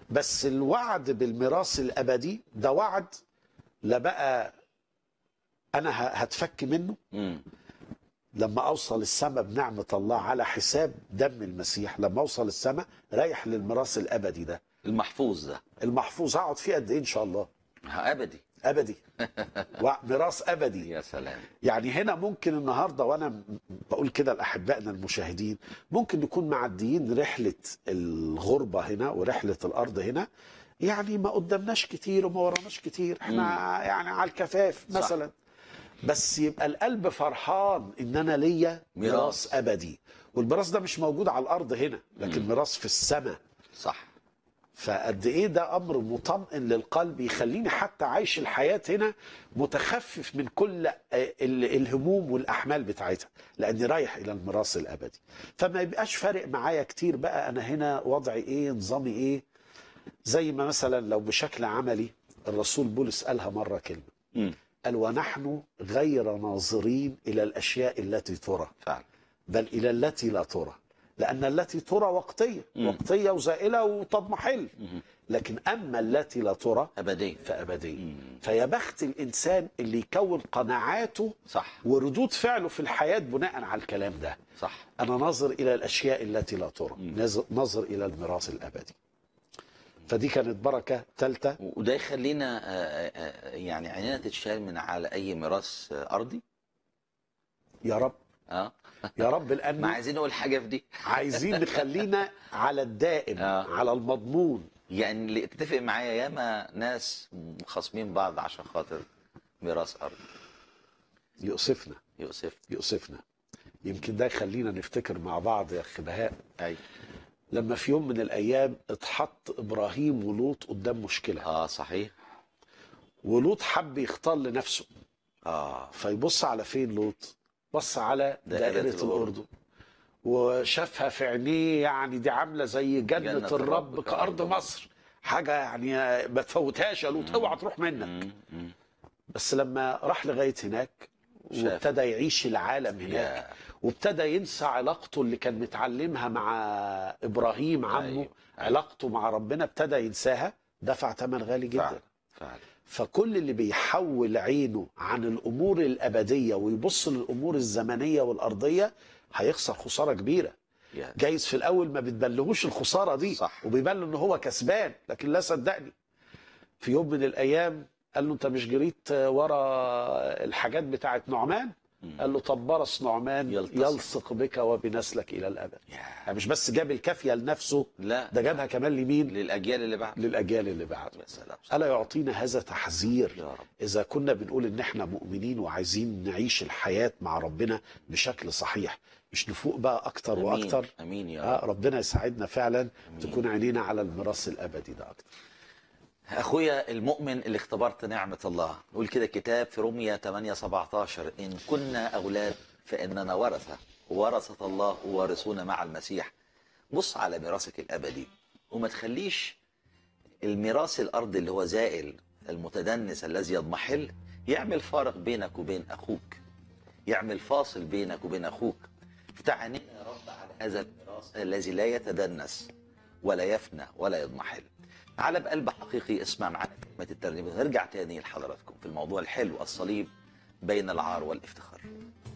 بس الوعد بالميراث الابدي ده وعد لا بقى انا ه- هتفك منه مم. لما اوصل السماء بنعمه الله على حساب دم المسيح لما اوصل السماء رايح للميراث الابدي ده المحفوظ ده المحفوظ هقعد فيه قد ايه ان شاء الله ها، ابدي ابدي وميراث ابدي يا سلام يعني هنا ممكن النهارده وانا م- بقول كده لاحبائنا المشاهدين ممكن نكون معديين رحله الغربه هنا ورحله الارض هنا يعني ما قدامناش كتير وما وراناش كتير احنا يعني على الكفاف صح. مثلا بس يبقى القلب فرحان ان انا ليا ميراث. ميراث ابدي والميراث ده مش موجود على الارض هنا لكن مم. ميراث في السماء صح فقد ايه ده امر مطمئن للقلب يخليني حتى عايش الحياه هنا متخفف من كل آه، ال- الهموم والاحمال بتاعتها لاني رايح الى الميراث الابدي فما يبقاش فارق معايا كتير بقى انا هنا وضعي ايه نظامي ايه زي ما مثلا لو بشكل عملي الرسول بولس قالها مره كلمه مم. قال ونحن غير ناظرين الى الاشياء التي ترى فعلا بل الى التي لا ترى لان التي ترى وقتيه مم. وقتيه وزائله وتضمحل مم. لكن اما التي لا ترى ابدي فابديه مم. فيا بخت الانسان اللي يكون قناعاته صح وردود فعله في الحياه بناء على الكلام ده صح انا ناظر الى الاشياء التي لا ترى مم. ناظر- ناظر الى الميراث الابدي فدي كانت بركه ثالثه وده يخلينا آه، آه، يعني عينينا تتشال من على اي ميراث آه، ارضي يا رب اه يا رب ما لان عايزين نقول حاجه في دي عايزين نخلينا على الدائم آه. على المضمون يعني اللي تتفق معايا ياما ناس مخاصمين بعض عشان خاطر ميراث ارض يؤسفنا يؤسف يؤسفنا يمكن ده يخلينا نفتكر مع بعض يا اخي بهاء اي لما في يوم من الايام اتحط ابراهيم ولوط قدام مشكله اه صحيح ولوط حب يختار لنفسه اه فيبص على فين لوط بص على دائرة دائرة الأردن. الأردن وشافها في عينيه يعني دي عاملة زي جنة, جنة الرب الرب كأرض كأرض مصر حاجة يعني ما تفوتهاش يا لوط اوعى تروح منك مم، مم. بس لما راح لغاية هناك شاف. وابتدى يعيش العالم هناك يا وابتدى ينسى علاقته اللي كان متعلمها مع ابراهيم عمه أيوة، أيوة. علاقته مع ربنا ابتدى ينساها دفع ثمن غالي جدا فعلا فعلا فكل اللي بيحول عينه عن الامور الابديه ويبص للامور الزمنيه والارضيه هيخسر خساره كبيره يا جايز في الاول ما بتبلغوش الخساره دي صح. وبيبان له ان هو كسبان لكن لا صدقني في يوم من الايام قال له انت مش جريت ورا الحاجات بتاعت نعمان مم. قال له طب برص نعمان يلتصق. يلصق بك وبنسلك الى الابد يا. يعني مش بس جاب الكافيه لنفسه لا ده جابها كمان لمين للاجيال اللي بعد للاجيال اللي بعده يا سلام الا يعطينا هذا تحذير يا رب إذا كنا بنقول إن إحنا مؤمنين وعايزين نعيش الحياة مع ربنا بشكل صحيح مش نفوق بقى أكتر امين وأكتر امين يا آه رب ربنا يساعدنا فعلا أمين. تكون عينينا على الميراث الأبدي ده أكتر اخويا المؤمن اللي اختبرت نعمه الله نقول كده كتاب في روميا 8 17 ان كنا اولاد فاننا ورثه ورثه الله وارثون مع المسيح بص على ميراثك الابدي وما تخليش الميراث الارضي اللي هو زائل المتدنس الذي يضمحل يعمل فارق بينك وبين اخوك يعمل فاصل بينك وبين اخوك افتح عينينا يا رب على هذا الميراث الذي لا يتدنس ولا يفنى ولا يضمحل على بقلب حقيقي اسمع معانا كلمة الترنيمة ونرجع تاني لحضراتكم في الموضوع الحلو الصليب بين العار والافتخار